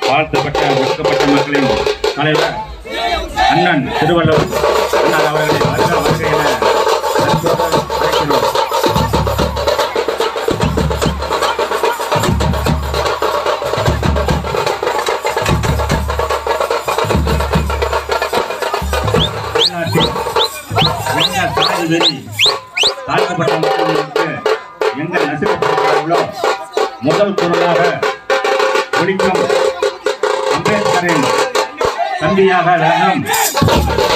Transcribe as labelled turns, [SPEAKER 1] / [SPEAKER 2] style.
[SPEAKER 1] வாழ்த்தப்பட்ட ஒடுக்கப்பட்ட மக்களின் தலைவர் அண்ணன் திருவள்ளுவர் அண்ணன் அவர்களை வருக வருக என அன்போடு அழைக்கிறோம் தமிழ்நாட்டில் என்ன சாதி வெறி தாழ்த்தப்பட்ட மக்களுக்கு எங்க நசுக்கப்படுகிறார்களோ முதல் குரலாக ஒழிக்கும் அம்பேத்கரின் தம்பியாக விளங்கும்